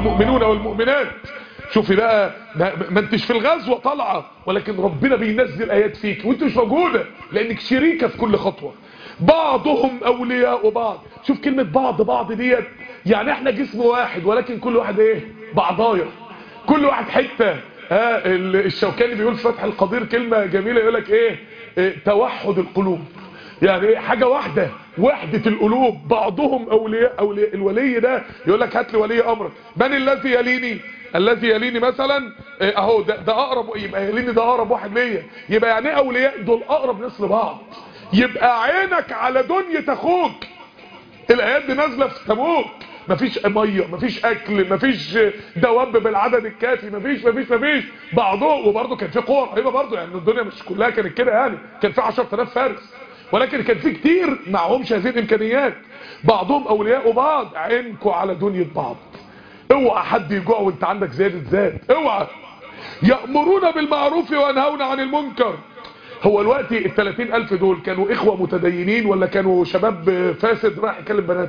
المؤمنون والمؤمنات شوفي بقى ما, ما انتش في الغزوة طالعة ولكن ربنا بينزل ايات فيك وانت مش موجودة لانك شريكة في كل خطوة بعضهم اولياء بعض شوف كلمة بعض بعض ديت يعني احنا جسم واحد ولكن كل واحد ايه بعضايا كل واحد حتة ها الشوكاني بيقول في فتح القدير كلمة جميلة يقولك ايه, إيه توحد القلوب يعني ايه حاجة واحدة وحدة القلوب بعضهم اولياء, أولياء الولي ده يقول لك هات لي ولي امرك من الذي يليني الذي يليني مثلا إيه اهو ده, ده اقرب يبقى يليني ده اقرب واحد ليا يبقى يعني ايه اولياء دول اقرب ناس لبعض يبقى عينك على دنيا اخوك الايات دي نازله في تبوك مفيش ميه مفيش اكل مفيش دواب بالعدد الكافي مفيش مفيش مفيش بعضهم وبرضه كان في قوه رهيبه برضه يعني الدنيا مش كلها كانت كده يعني كان في 10000 فارس ولكن كان في كتير معهمش هذه الامكانيات بعضهم اولياء بعض عينكوا على دنيا بعض اوعى حد يجوع وانت عندك زياده ذات اوعى يأمرون بالمعروف وينهون عن المنكر هو الوقت ال 30000 دول كانوا اخوه متدينين ولا كانوا شباب فاسد راح يكلم بنات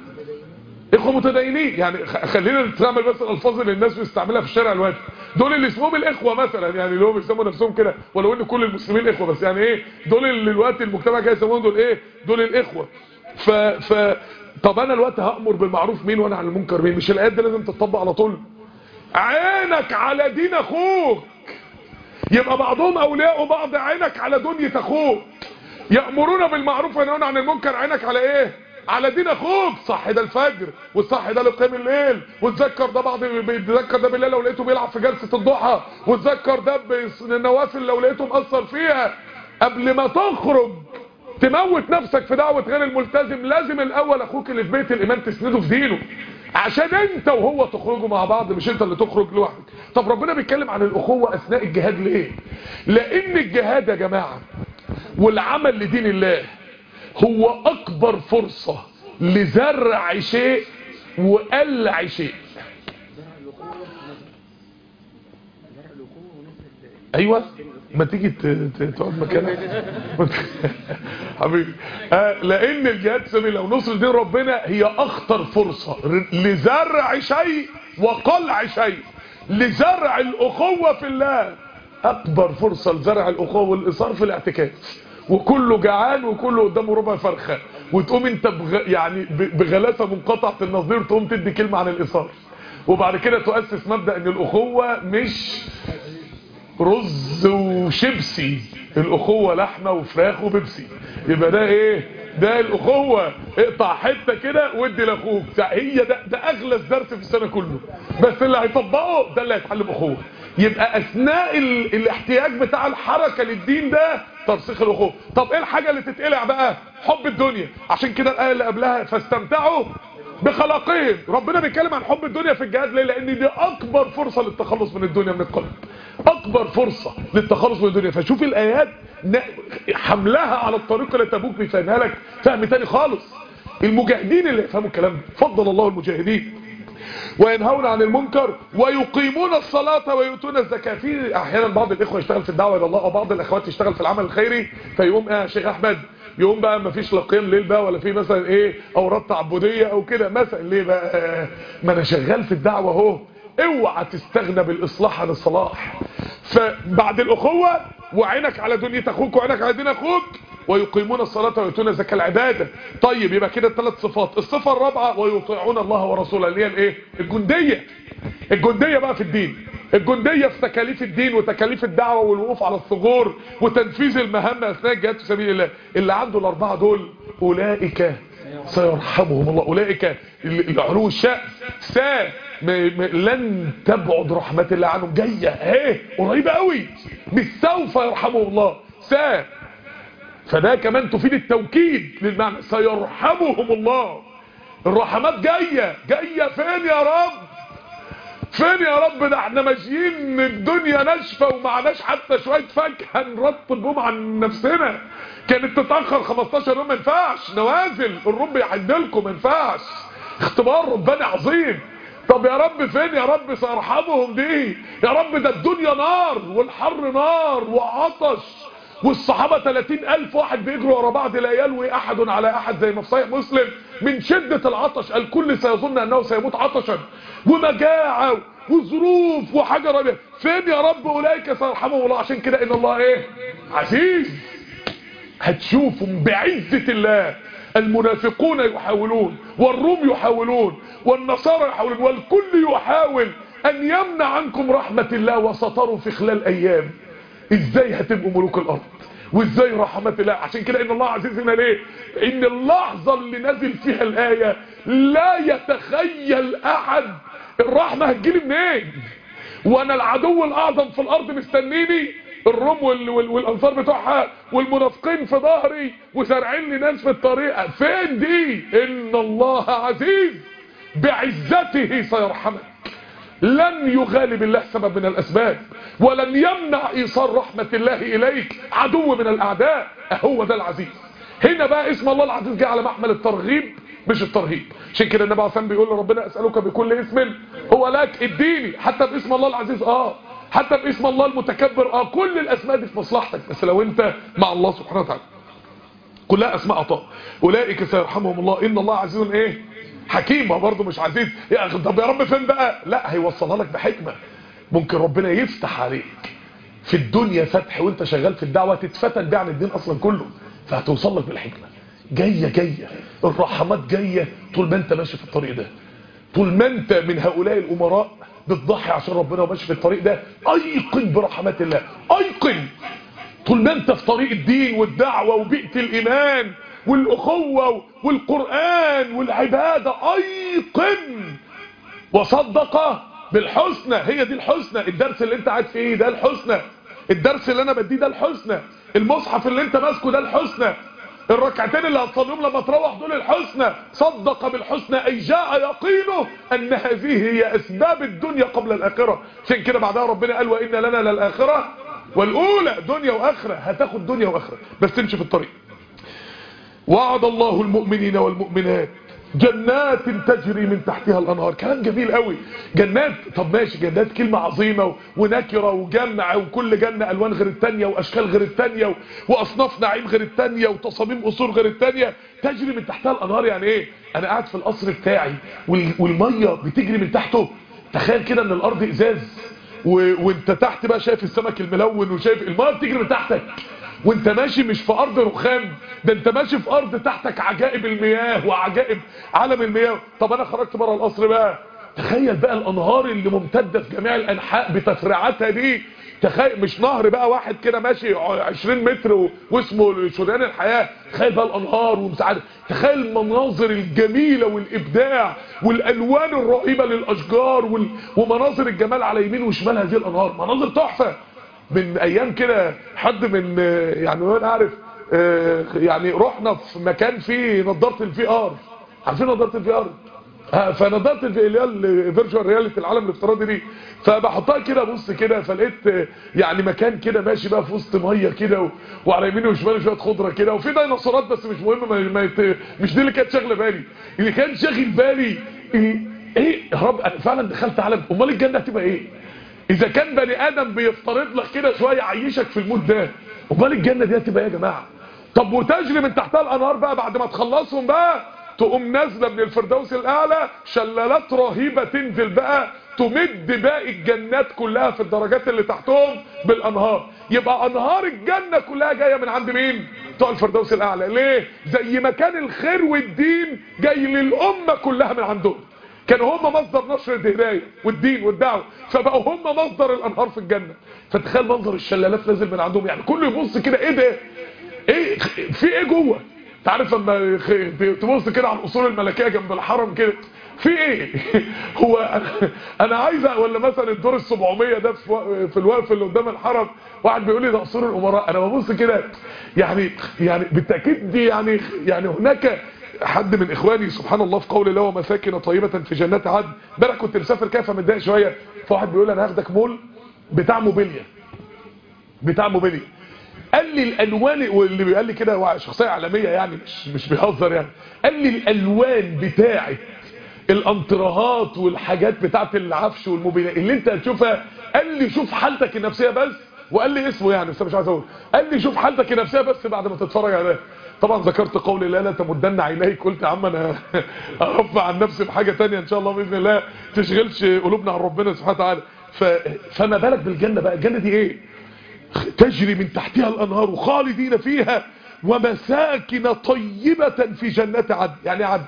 اخوه متدينين يعني خلينا نستعمل بس الالفاظ اللي الناس بتستعملها في الشارع الوقت دول اللي اسمهم الاخوه مثلا يعني اللي هم بيسموا نفسهم كده ولو ان كل المسلمين اخوه بس يعني ايه دول اللي الوقت المجتمع جاي يسموهم دول ايه دول الاخوه ف ف طب انا الوقت هامر بالمعروف مين وانا عن المنكر مين مش الايات دي لازم تطبق على طول عينك على دين اخوك يبقى بعضهم اولياء بعض عينك على دنيا اخوك يأمرون بالمعروف وينهون عن المنكر عينك على ايه على دين اخوك صح ده الفجر والصح ده لقيام الليل وتذكر ده بعض بيتذكر ده بالليل لو لقيته بيلعب في جلسة الضحى وتذكر ده بالنوافل لو لقيته مقصر فيها قبل ما تخرج تموت نفسك في دعوة غير الملتزم لازم الاول اخوك اللي في بيت الايمان تسنده في دينه عشان انت وهو تخرجوا مع بعض مش انت اللي تخرج لوحدك طب ربنا بيتكلم عن الاخوة اثناء الجهاد ليه لان الجهاد يا جماعة والعمل لدين الله هو اكبر فرصة لزرع شيء وقلع شيء ايوه ما تيجي تقعد مكانك حبيبي آه لان الجهاد سبيل لو نصر دين ربنا هي اخطر فرصة لزرع شيء وقلع شيء لزرع الاخوة في الله اكبر فرصة لزرع الاخوة والاصرار في الاعتكاف وكله جعان وكله قدامه ربع فرخة وتقوم انت بغ... يعني بغلاسة منقطعة النظير تقوم تدي كلمة عن الاصرار وبعد كده تؤسس مبدأ ان الاخوة مش رز وشيبسي الاخوة لحمة وفراخ وبيبسي يبقى ده ايه ده الاخوة اقطع حتة كده وادي لاخوك هي ده, ده اغلى درس في السنة كله بس اللي هيطبقه ده اللي هيتعلم اخوة يبقى اثناء ال... الاحتياج بتاع الحركة للدين ده ترسيخ الاخوة طب ايه الحاجة اللي تتقلع بقى حب الدنيا عشان كده الايه اللي قبلها فاستمتعوا بخلاقهم ربنا بيتكلم عن حب الدنيا في الجهاد ليه لان دي اكبر فرصة للتخلص من الدنيا من القلب اكبر فرصة للتخلص من الدنيا فشوف الايات حملها على الطريق اللي تبوك بيفهمها لك فهم تاني خالص المجاهدين اللي يفهموا الكلام ده فضل الله المجاهدين وينهون عن المنكر ويقيمون الصلاة ويؤتون الزكاة في احيانا بعض الاخوة يشتغل في الدعوة الى الله او بعض الاخوات يشتغل في العمل الخيري فيقوم اه شيخ احمد يقوم بقى ما فيش لا قيام ليل بقى ولا في مثلا ايه اوراد تعبديه او كده مثلا ليه بقى ما انا شغال في الدعوه اهو اوعى تستغنى بالاصلاح عن الصلاح فبعد الاخوه وعينك على دنيا اخوك وعينك على دين اخوك ويقيمون الصلاة ويؤتون زكاة العبادة طيب يبقى كده الثلاث صفات الصفة الرابعة ويطيعون الله ورسوله اللي هي الايه الجندية الجندية بقى في الدين الجندية في تكاليف الدين وتكاليف الدعوة والوقوف على الثغور وتنفيذ المهام اثناء الجهاد في سبيل الله اللي عنده الاربعة دول اولئك سيرحمهم الله اولئك العلو الشأن سا لن تبعد رحمة الله عنهم جاية اهي قريبة قوي مش سوف يرحمهم الله سا فده كمان تفيد التوكيد للمعنى سيرحمهم الله الرحمات جاية جاية فين يا رب فين يا رب ده احنا ماشيين الدنيا ناشفة ومعناش حتى شوية فاكهة نرطب بهم عن نفسنا كانت تتأخر 15 يوم ما ينفعش نوازل الرب يحدلكم ما ينفعش اختبار ربنا عظيم طب يا رب فين يا رب سيرحمهم دي يا رب ده الدنيا نار والحر نار وعطش والصحابة 30 ألف واحد بيجروا ورا بعض لا يلوي أحد على أحد زي ما في صحيح مسلم من شدة العطش الكل سيظن أنه سيموت عطشا ومجاعة وظروف وحاجة ربيع فين يا رب أولئك سيرحمهم الله عشان كده إن الله إيه عزيز هتشوفوا بعزة الله المنافقون يحاولون والروم يحاولون والنصارى يحاولون والكل يحاول أن يمنع عنكم رحمة الله وسطروا في خلال أيام إزاي هتبقوا ملوك الأرض وإزاي رحمة الله عشان كده إن الله عزيز هنا ليه إن اللحظة اللي نزل فيها الآية لا يتخيل أحد الرحمة هتجيلي منين وانا العدو الاعظم في الارض مستنيني الروم وال وال والانصار بتوعها والمنافقين في ظهري وزارعين لي ناس في الطريق فين دي ان الله عزيز بعزته سيرحمك لن يغالب الله سبب من الاسباب ولن يمنع ايصال رحمة الله اليك عدو من الاعداء هو ده العزيز هنا بقى اسم الله العزيز جه على محمل الترغيب مش الترهيب عشان كده النبي عليه الصلاه بيقول لربنا اسالك بكل اسم هو لك اديني حتى باسم الله العزيز اه حتى باسم الله المتكبر اه كل الاسماء دي في مصلحتك بس لو انت مع الله سبحانه وتعالى كلها اسماء عطاء اولئك سيرحمهم الله ان الله عزيز ايه حكيم ما برضه مش عزيز يا أخي طب يا رب فين بقى لا هيوصلها لك بحكمه ممكن ربنا يفتح عليك في الدنيا فتح وانت شغال في الدعوه تتفتن بيه عن الدين اصلا كله فهتوصل لك بالحكمه جايه جايه الرحمات جايه طول ما انت ماشي في الطريق ده طول ما انت من هؤلاء الامراء بتضحي عشان ربنا وماشي في الطريق ده ايقن برحمات الله ايقن طول ما انت في طريق الدين والدعوة وبيئة الايمان والاخوة والقرآن والعبادة ايقن وصدق بالحسنى هي دي الحسنى الدرس اللي انت قاعد فيه ده الحسنى الدرس اللي انا بديه ده الحسنى المصحف اللي انت ماسكه ده الحسنى الركعتين اللي هتصليهم لما تروح دول الحسنى صدق بالحسنى اي جاء يقينه ان هذه هي اسباب الدنيا قبل الاخره عشان كده بعدها ربنا قال وان لنا للاخره والاولى دنيا واخره هتاخد دنيا واخره بس تمشي في الطريق وعد الله المؤمنين والمؤمنات جنات تجري من تحتها الانهار كلام جميل قوي جنات طب ماشي جنات كلمه عظيمه ونكره وجمع وكل جنه الوان غير الثانيه واشكال غير الثانيه واصناف نعيم غير الثانيه وتصاميم قصور غير الثانيه تجري من تحتها الانهار يعني ايه انا قاعد في القصر بتاعي والميه بتجري من تحته تخيل كده ان الارض ازاز و... وانت تحت بقى شايف السمك الملون وشايف الميه بتجري من تحتك وانت ماشي مش في ارض رخام ده انت ماشي في ارض تحتك عجائب المياه وعجائب عالم المياه طب انا خرجت بره القصر بقى تخيل بقى الانهار اللي ممتده في جميع الانحاء بتفريعاتها دي تخيل مش نهر بقى واحد كده ماشي 20 متر و... واسمه شريان الحياه تخيل بقى الانهار ومساعد تخيل المناظر الجميله والابداع والالوان الرهيبه للاشجار وال... ومناظر الجمال على يمين وشمال هذه الانهار مناظر تحفه من ايام كده حد من يعني انا عارف يعني رحنا في مكان فيه نظاره الفي ار عارفين نظاره الفي ار فنظاره الفي اللي هي الفيرتشوال رياليتي العالم الافتراضي دي فبحطها كده بص كده فلقيت يعني مكان كده ماشي بقى في وسط ميه كده وعلى يمينه وشماله شويه خضره كده وفي ديناصورات بس مش مهم ما ما يت... مش دي اللي كانت شاغله بالي اللي كان شاغل بالي ايه يا رب انا فعلا دخلت عالم امال الجنه هتبقى ايه اذا كان بني ادم بيفترض لك كده شويه يعيشك في المود ده امال الجنه دي هتبقى ايه يا جماعه طب وتجري من تحتها الانهار بقى بعد ما تخلصهم بقى تقوم نازله من الفردوس الاعلى شلالات رهيبه تنزل بقى تمد باقي الجنات كلها في الدرجات اللي تحتهم بالانهار يبقى انهار الجنه كلها جايه من عند مين بتوع الفردوس الاعلى ليه زي ما كان الخير والدين جاي للامه كلها من عندهم كانوا هم مصدر نشر الهدايه والدين والدعوه فبقوا هم مصدر الانهار في الجنه فتخيل منظر الشلالات نازل من عندهم يعني كله يبص كده ايه ده ايه في ايه جوه انت عارف لما تبص كده على الاصول الملكيه جنب الحرم كده في ايه هو انا, أنا عايز ولا مثلا الدور ال700 ده في في الوقف اللي قدام الحرم واحد بيقول لي ده قصور الامراء انا ببص كده يعني يعني بالتاكيد دي يعني يعني هناك حد من اخواني سبحان الله في قول الله ومساكن طيبه في جنات عدن امبارح كنت مسافر كده فمتضايق شويه فواحد بيقول انا هاخدك مول بتاع موبيليا بتاع موبيليا قال لي الالوان واللي قال لي كده شخصيه عالميه يعني مش مش بيهزر يعني قال لي الالوان بتاعه الانترهات والحاجات بتاعه العفش والموبيليا اللي انت هتشوفها قال لي شوف حالتك النفسيه بس وقال لي اسمه يعني بس أنا مش عايز اقول قال لي شوف حالتك النفسيه بس بعد ما تتفرج عليه طبعا ذكرت قولي لا لا تمدن عينيك قلت يا عم انا ارفع عن نفسي بحاجه تانية ان شاء الله باذن الله تشغلش قلوبنا عن ربنا سبحانه وتعالى ف... فما بالك بالجنه بقى الجنه دي ايه تجري من تحتها الانهار خالدين فيها ومساكن طيبه في جنات عدن يعني عدن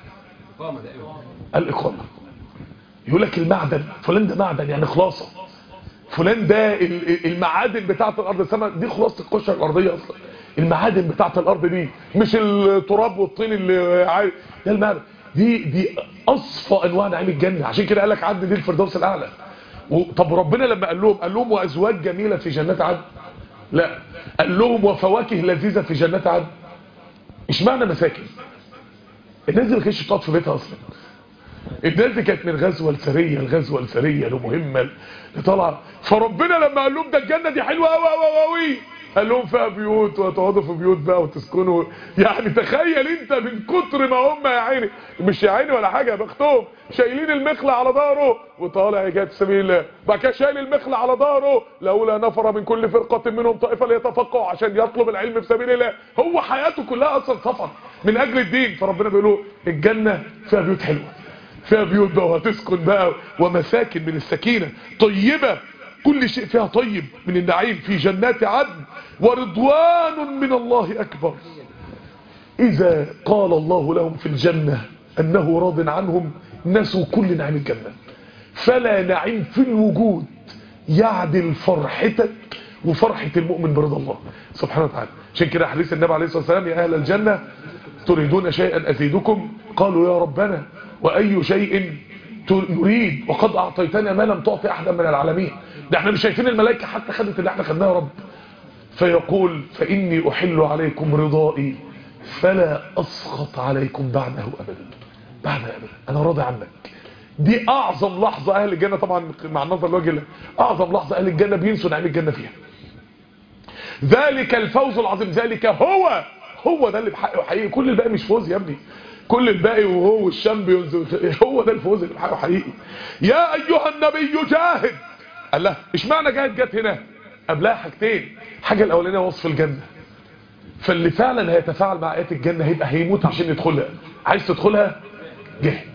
الاقامه يقول لك المعدن فلان ده معدن يعني خلاصه فلان ده ال- المعادن بتاعه الارض السماء دي خلاصه القشره الارضيه اصلا المعادن بتاعه الارض دي مش التراب والطين اللي عاي... ده المعدن دي دي اصفى انواع نعيم الجنه عشان كده قال لك عدن دي الفردوس الاعلى و- طب ربنا لما قال لهم قال لهم وازواج جميله في جنات عدن لا قال لهم وفواكه لذيذه في جنات عدن اشمعنى مساكن الناس دي ما كانتش بتقعد في بيتها اصلا الناس دي كانت من غزوه لسريه لغزوه لسريه لمهمه لطلعه فربنا لما قال لهم ده الجنه دي حلوه قوي قوي قوي قال لهم فيها بيوت وتقعدوا في بيوت بقى وتسكنوا يعني تخيل انت من كتر ما هم يا عيني مش يا عيني ولا حاجه يا بختهم شايلين المخلة على ظهره وطالع يجاد سبيل الله بعد كده شايل المخلة على ظهره لولا نفر من كل فرقه منهم طائفه ليتفقهوا عشان يطلب العلم في سبيل الله هو حياته كلها اصلا سفر من اجل الدين فربنا بيقول له الجنه فيها بيوت حلوه فيها بيوت بقى وهتسكن بقى ومساكن من السكينة طيبة كل شيء فيها طيب من النعيم في جنات عدن ورضوان من الله أكبر إذا قال الله لهم في الجنة أنه راض عنهم نسوا كل نعيم الجنة فلا نعيم في الوجود يعدل فرحتك وفرحة المؤمن برضا الله سبحانه وتعالى عشان كده حديث النبي عليه الصلاة والسلام يا أهل الجنة تريدون شيئا أزيدكم قالوا يا ربنا وأي شيء نريد وقد أعطيتنا ما لم تعطي أحدا من العالمين ده احنا مش شايفين الملائكة حتى خدت اللي احنا خدناه يا رب فيقول فإني أحل عليكم رضائي فلا أسخط عليكم بعده أبدا بعد أبدا أنا راضي عنك دي أعظم لحظة أهل الجنة طبعا مع النظر لوجه الله أعظم لحظة أهل الجنة بينسوا نعيم الجنة فيها ذلك الفوز العظيم ذلك هو هو ده اللي بحقه حقيقي كل الباقي مش فوز يا ابني كل الباقي وهو الشامبيونز هو ده الفوز اللي بحقه حقيقي يا ايها النبي جاهد قال له اشمعنى جاهد جت هنا قبلها حاجتين حاجه الاولانيه وصف الجنه فاللي فعلا هيتفاعل مع ايات الجنه هيبقى هيموت عشان يدخلها عايز تدخلها جاهد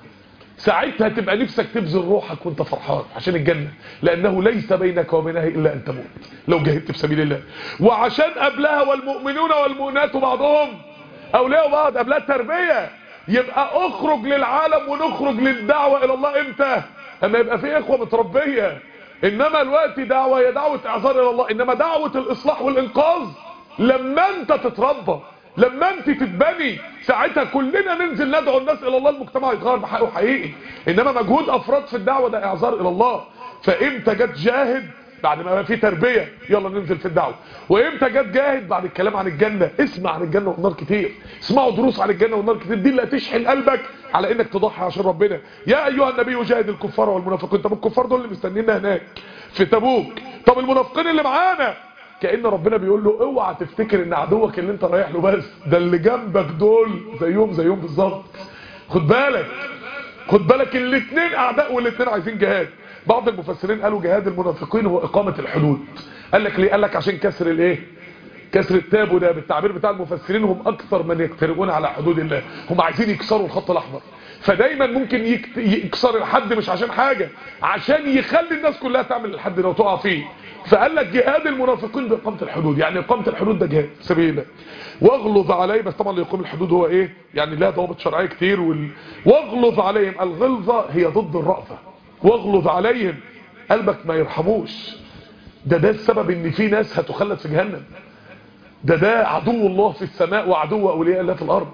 ساعتها تبقى نفسك تبذل روحك وانت فرحان عشان الجنة لأنه ليس بينك وبينها إلا أن تموت لو جاهدت في سبيل الله وعشان قبلها والمؤمنون والمؤمنات بعضهم أولياء بعض قبلها التربية يبقى اخرج للعالم ونخرج للدعوة إلى الله إمتى أما يبقى في إخوة متربية إنما الوقت دعوة هي دعوة إعذار إلى الله إنما دعوة الإصلاح والإنقاذ لما أنت تتربى لما انت تتبني ساعتها كلنا ننزل ندعو الناس الى الله المجتمع يتغير بحقه حقيقي انما مجهود افراد في الدعوه ده اعذار الى الله فامتى جت جاهد بعد ما بقى في تربيه يلا ننزل في الدعوه وامتى جت جاهد بعد الكلام عن الجنه اسمع عن الجنه والنار كتير اسمعوا دروس عن الجنه والنار كتير دي اللي هتشحن قلبك على انك تضحي عشان ربنا يا ايها النبي جاهد الكفار والمنافقين طب الكفار دول اللي مستنينا هناك في تبوك طب المنافقين اللي معانا كأن ربنا بيقول له اوعى تفتكر ان عدوك اللي انت رايح له بس ده اللي جنبك دول زيهم زيهم بالظبط خد بالك خد بالك الاثنين اعداء والاثنين عايزين جهاد بعض المفسرين قالوا جهاد المنافقين هو اقامة الحدود قال لك ليه قال لك عشان كسر الايه كسر التاب وده بالتعبير بتاع المفسرين هم اكثر من يقتربون على حدود الله هم عايزين يكسروا الخط الاحمر فدايما ممكن يكت... يكسر الحد مش عشان حاجة عشان يخلي الناس كلها تعمل الحد لو تقع فيه فقال لك جهاد المنافقين بإقامة الحدود يعني إقامة الحدود ده جهاد سبيل الله واغلظ عليه بس طبعا اللي يقوم الحدود هو ايه يعني لها ضوابط شرعيه كتير وال... واغلظ عليهم الغلظه هي ضد الرأفه واغلظ عليهم قلبك ما يرحموش ده ده السبب ان في ناس هتخلد في جهنم ده ده عدو الله في السماء وعدو اولياء الله في الارض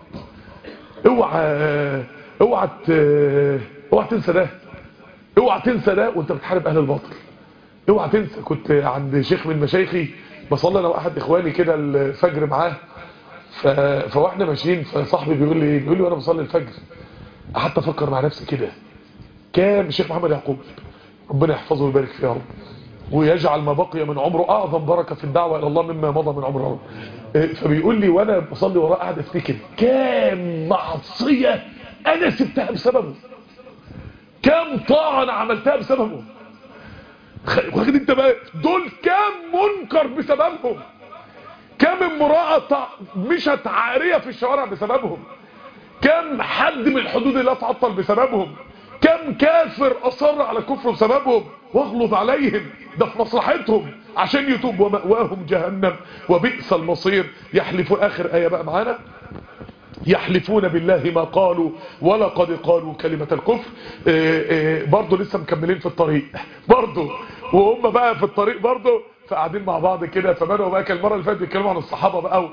اوعى اوعى ت... اوعى تنسى ده اوعى تنسى ده وانت بتحارب اهل الباطل اوعى تنسى كنت عند شيخ من مشايخي بصلي انا واحد اخواني كده الفجر معاه ف... فواحنا ماشيين فصاحبي بيقول لي ايه بيقول لي وانا بصلي الفجر قعدت افكر مع نفسي كده كام الشيخ محمد يعقوب ربنا يحفظه ويبارك فيه يا رب ويجعل ما بقي من عمره اعظم بركه في الدعوه الى الله مما مضى من عمره فبيقول لي وانا بصلي وراه قاعد افتكر كام معصيه انا سبتها بسببه كام طاعه انا عملتها بسببه واخد انت بقى دول كام منكر بسببهم كم امرأة مشت عارية في الشوارع بسببهم كم حد من حدود الله تعطل بسببهم كم كافر اصر على كفر بسببهم واغلظ عليهم ده في مصلحتهم عشان يتوب ومأواهم جهنم وبئس المصير يحلفوا اخر ايه بقى معانا يحلفون بالله ما قالوا ولقد قالوا كلمة الكفر برضو لسه مكملين في الطريق برضو وهم بقى في الطريق برضو فقاعدين مع بعض كده فبدأوا بقى المرة اللي فاتت بيتكلموا عن الصحابة بقى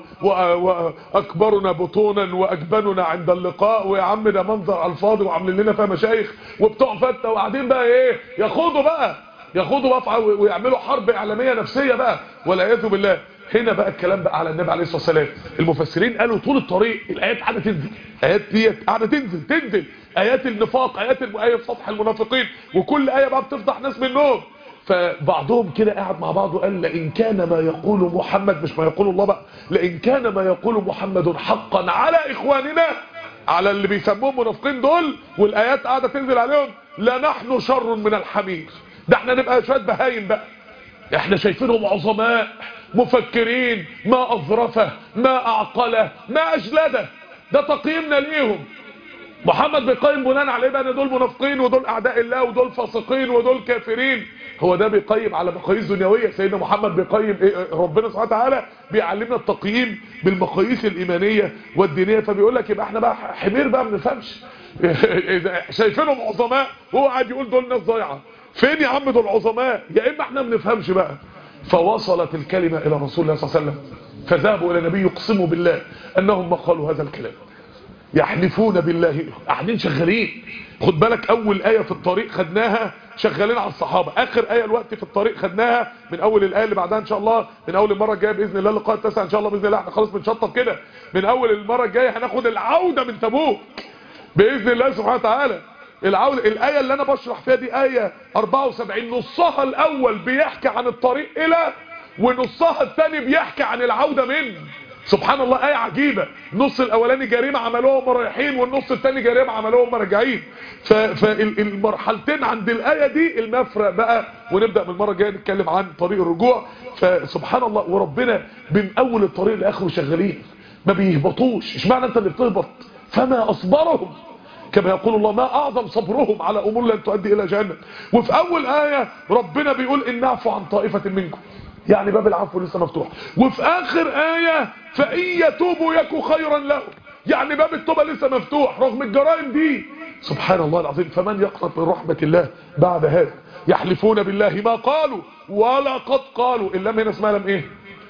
وأكبرنا بطونا وأجبننا عند اللقاء ويا عم ده منظر على الفاضي وعاملين لنا فيها مشايخ وبتوع فتة وقاعدين بقى ايه ياخدوا بقى ياخدوا بقى ويعملوا حرب إعلامية نفسية بقى والعياذ بالله هنا بقى الكلام بقى على النبي عليه الصلاة والسلام المفسرين قالوا طول الطريق الآيات قاعدة تنزل آيات ديت قاعدة تنزل تنزل آيات النفاق آيات آية سطح المنافقين وكل آية بقى بتفضح ناس منهم فبعضهم كده قاعد مع بعضه قال لئن كان ما يقول محمد مش ما يقول الله بقى لئن كان ما يقول محمد حقا على إخواننا على اللي بيسموهم منافقين دول والآيات قاعدة تنزل عليهم لنحن شر من الحمير ده احنا نبقى شوية بهايم بقى احنا شايفينهم عظماء مفكرين ما أظرفه ما أعقله ما أجلده ده تقييمنا ليهم محمد بيقيم بناء على ايه بقى ان دول منافقين ودول اعداء الله ودول فاسقين ودول كافرين هو ده بيقيم على مقاييس دنيويه سيدنا محمد بيقيم إيه ربنا سبحانه وتعالى بيعلمنا التقييم بالمقاييس الايمانيه والدينيه فبيقول لك يبقى احنا بقى حمير بقى ما بنفهمش شايفينهم عظماء وهو قاعد يقول دول ناس ضايعه فين يا عم دول عظماء يا اما احنا ما بنفهمش بقى فوصلت الكلمه الى رسول الله صلى الله عليه وسلم فذهبوا الى النبي يقسموا بالله انهم ما قالوا هذا الكلام يحلفون بالله قاعدين شغالين خد بالك اول ايه في الطريق خدناها شغالين على الصحابه اخر ايه الوقت في الطريق خدناها من اول الايه اللي بعدها ان شاء الله من اول المره الجايه باذن الله اللقاء التاسع ان شاء الله باذن الله احنا خلاص بنشطب كده من اول المره الجايه هناخد العوده من تبوك باذن الله سبحانه وتعالى العوده الايه اللي انا بشرح فيها دي ايه 74 نصها الاول بيحكي عن الطريق الى ونصها الثاني بيحكي عن العوده من سبحان الله آية عجيبة النص الأولاني جريمة عملوها وهم رايحين والنص الثاني جريمة عملوها وهم راجعين فالمرحلتين عند الآية دي المفرق بقى ونبدأ من المرة الجاية نتكلم عن طريق الرجوع فسبحان الله وربنا من أول الطريق لآخره شغالين ما بيهبطوش ايش معنى أنت اللي بتهبط فما أصبرهم كما يقول الله ما أعظم صبرهم على أمور لن تؤدي إلى جهنم وفي أول آية ربنا بيقول إن نعفو عن طائفة منكم يعني باب العفو لسه مفتوح وفي اخر آية فإن يتوبوا يكو خيرا لهم يعني باب التوبة لسه مفتوح رغم الجرائم دي سبحان الله العظيم فمن يقنط من رحمة الله بعد هذا يحلفون بالله ما قالوا ولقد قالوا اللام هنا اسمها لم ايه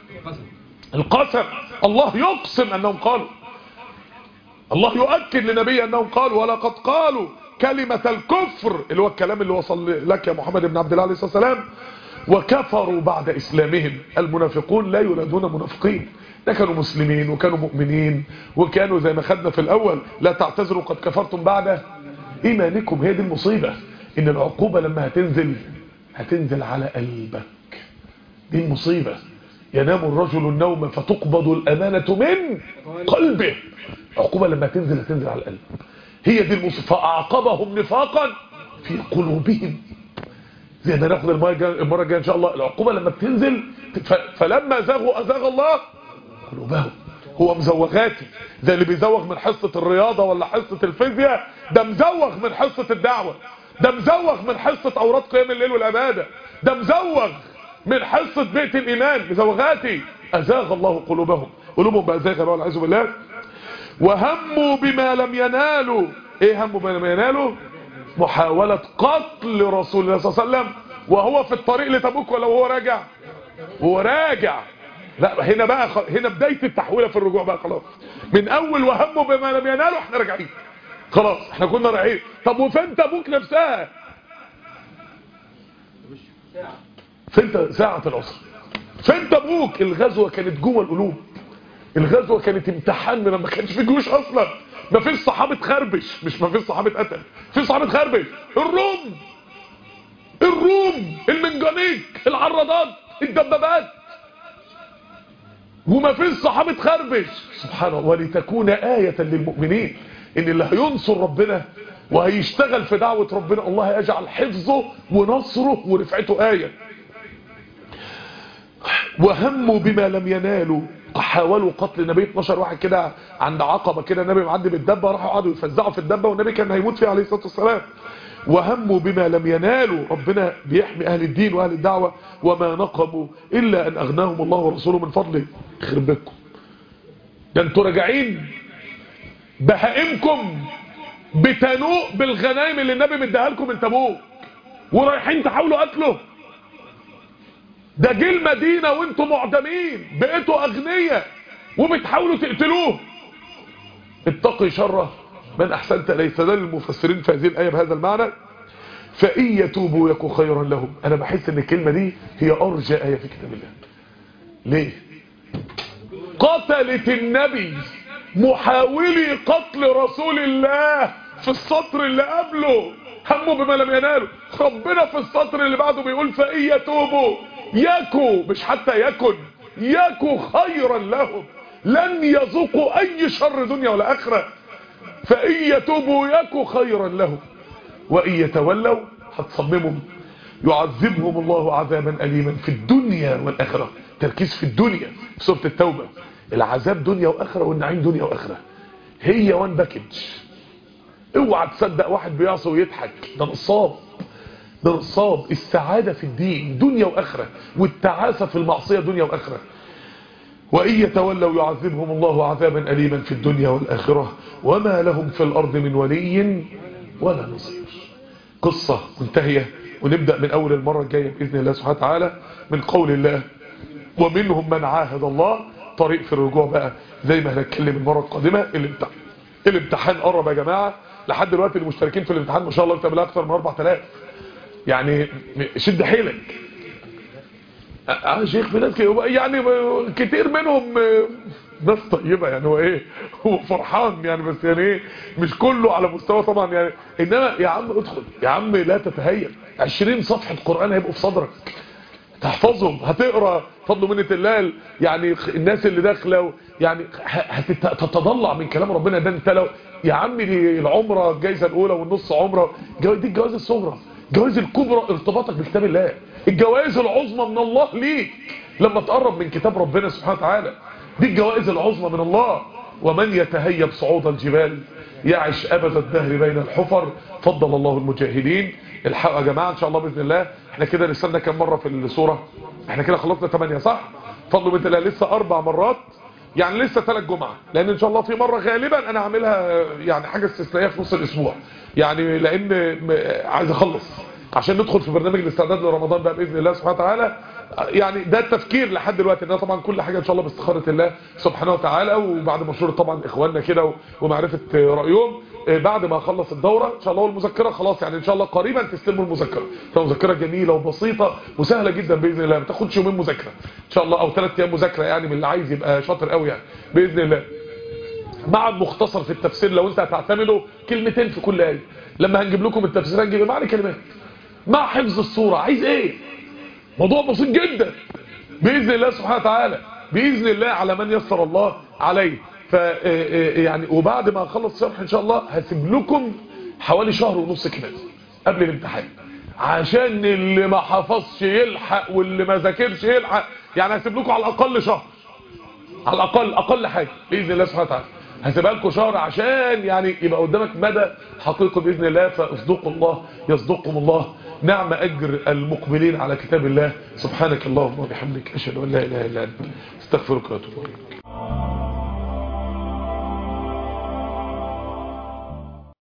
القسم الله يقسم انهم قالوا الله يؤكد لنبيه انهم قالوا ولقد قالوا كلمة الكفر اللي هو الكلام اللي وصل لك يا محمد بن عبد الله عليه الصلاة والسلام وكفروا بعد إسلامهم المنافقون لا يولدون منافقين ده كانوا مسلمين وكانوا مؤمنين وكانوا زي ما خدنا في الأول لا تعتذروا قد كفرتم بعد إيمانكم هي دي المصيبة إن العقوبة لما هتنزل هتنزل على قلبك دي المصيبة ينام الرجل النوم فتقبض الأمانة من قلبه عقوبة لما تنزل هتنزل على القلب هي دي المصيبة فأعقبهم نفاقا في قلوبهم زي ما ناخد المره الجايه ان شاء الله العقوبه لما بتنزل فلما زاغوا ازاغ الله قلوبهم هو مزوغاتي زي اللي بيزوغ من حصه الرياضه ولا حصه الفيزياء ده مزوغ من حصه الدعوه ده مزوغ من حصه اوراد قيام الليل والعباده ده مزوغ من حصه بيت الايمان مزوغاتي ازاغ الله قلوبهم قلوبهم بقى زاغه والعياذ بالله وهموا بما لم ينالوا ايه هموا بما لم ينالوا محاولة قتل رسول الله صلى الله عليه وسلم وهو في الطريق لتبوك ولا وهو راجع هو راجع لا هنا بقى خ... هنا بداية التحويلة في الرجوع بقى خلاص من اول وهمه بما لم يناله احنا راجعين خلاص احنا كنا رايحين طب وفين تبوك نفسها فين ساعة العصر فين تبوك الغزوة كانت جوه القلوب الغزوة كانت امتحان من ما كانش في جيوش اصلا ما فيش صحابة خربش مش ما فيش صحابة قتل في صحابة خربش الروم الروم المنجنيق العرضات الدبابات وما فيش صحابة خربش سبحان الله ولتكون آية للمؤمنين ان اللي هينصر ربنا وهيشتغل في دعوة ربنا الله هيجعل حفظه ونصره ورفعته آية وهموا بما لم ينالوا حاولوا قتل النبي 12 واحد كده عند عقبة كده النبي معدي بالدبة راحوا قعدوا يفزعوا في الدبة والنبي كان هيموت فيه عليه الصلاة والسلام وهموا بما لم ينالوا ربنا بيحمي أهل الدين وأهل الدعوة وما نقموا إلا أن أغناهم الله ورسوله من فضله يخرب بكم ده انتوا راجعين بهائمكم بتنوء بالغنايم اللي النبي مديها لكم من تبوك ورايحين تحاولوا قتله ده جه المدينة وانتوا معدمين بقيتوا اغنياء وبتحاولوا تقتلوه اتقي شره من احسنت اليه استدل المفسرين في هذه الايه بهذا المعنى فان يتوبوا يكن خيرا لهم انا بحس ان الكلمه دي هي ارجى ايه في كتاب الله ليه قتلت النبي محاولي قتل رسول الله في السطر اللي قبله هموا بما لم ينالوا ربنا في السطر اللي بعده بيقول فإن يتوبوا يكو مش حتى يكن يكو خيرا لهم لن يذوقوا أي شر دنيا ولا آخرة فإن يتوبوا يكو خيرا لهم وإن يتولوا هتصممهم يعذبهم الله عذابا أليما في الدنيا والآخرة تركيز في الدنيا في سورة التوبة العذاب دنيا وآخرة والنعيم دنيا وآخرة هي وان باكج اوعى تصدق واحد بيعصي ويضحك ده نصاب ده نصاب السعادة في الدين دنيا وآخرة والتعاسة في المعصية دنيا وآخرة وإن يتولوا يعذبهم الله عذابا أليما في الدنيا والآخرة وما لهم في الأرض من ولي ولا نصير قصة منتهية ونبدأ من أول المرة الجاية بإذن الله سبحانه وتعالى من قول الله ومنهم من عاهد الله طريق في الرجوع بقى زي ما هنتكلم المرة القادمة الامتحان الامتحان قرب يا جماعة لحد دلوقتي المشتركين في الامتحان ما شاء الله بتعملها اكتر من 4000 يعني شد حيلك اه شيخ في ناس كده يعني كتير منهم ناس طيبة يعني هو ايه هو فرحان يعني بس يعني ايه مش كله على مستوى طبعا يعني انما يا عم ادخل يا عم لا تتهيأ 20 صفحة قرآن هيبقوا في صدرك تحفظهم هتقرا فضل منة الله يعني الناس اللي داخله يعني هتتضلع من كلام ربنا ده انت لو يا عمي دي العمره الجائزه الاولى والنص عمره دي الجوائز الصغرى الجوائز الكبرى ارتباطك بكتاب الله الجوائز العظمى من الله ليك لما تقرب من كتاب ربنا سبحانه وتعالى دي الجوائز العظمى من الله ومن يتهيب صعود الجبال يعش أبد الدهر بين الحفر فضل الله المجاهدين الحق يا جماعة إن شاء الله بإذن الله احنا كده لسنا كم مرة في السورة احنا كده خلصنا 8 صح فضل بإذن الله لسه أربع مرات يعني لسه ثلاث جمعة لأن إن شاء الله في مرة غالبا أنا هعملها يعني حاجة استثنائية في نص الأسبوع يعني لأن عايز أخلص عشان ندخل في برنامج الاستعداد لرمضان بقى بإذن الله سبحانه وتعالى يعني ده التفكير لحد دلوقتي ان طبعا كل حاجة ان شاء الله باستخارة الله سبحانه وتعالى وبعد مشورة طبعا اخواننا كده ومعرفة رأيهم بعد ما اخلص الدورة ان شاء الله والمذكرة خلاص يعني ان شاء الله قريبا تستلموا المذكرة مذكرة جميلة وبسيطة وسهلة جدا بإذن الله ما تاخدش يومين مذاكرة ان شاء الله او ثلاث ايام مذاكرة يعني من اللي عايز يبقى شاطر قوي يعني بإذن الله مع المختصر في التفسير لو انت هتعتمده كلمتين في كل آية لما هنجيب لكم التفسير هنجيب معنى كلمات مع حفظ الصورة عايز ايه موضوع بسيط جدا بإذن الله سبحانه وتعالى بإذن الله على من يسر الله عليه ف يعني وبعد ما اخلص شرح ان شاء الله هسيب لكم حوالي شهر ونص كده قبل الامتحان عشان اللي ما حفظش يلحق واللي ما ذاكرش يلحق يعني هسيب لكم على الاقل شهر على الاقل اقل حاجه باذن الله سبحانه وتعالى هسيبها لكم شهر عشان يعني يبقى قدامك مدى حقيقي باذن الله فاصدقوا الله يصدقكم الله نعم أجر المقبلين على كتاب الله سبحانك اللهم وبحمدك أشهد أن لا إله إلا أنت استغفرك وأتوب إليك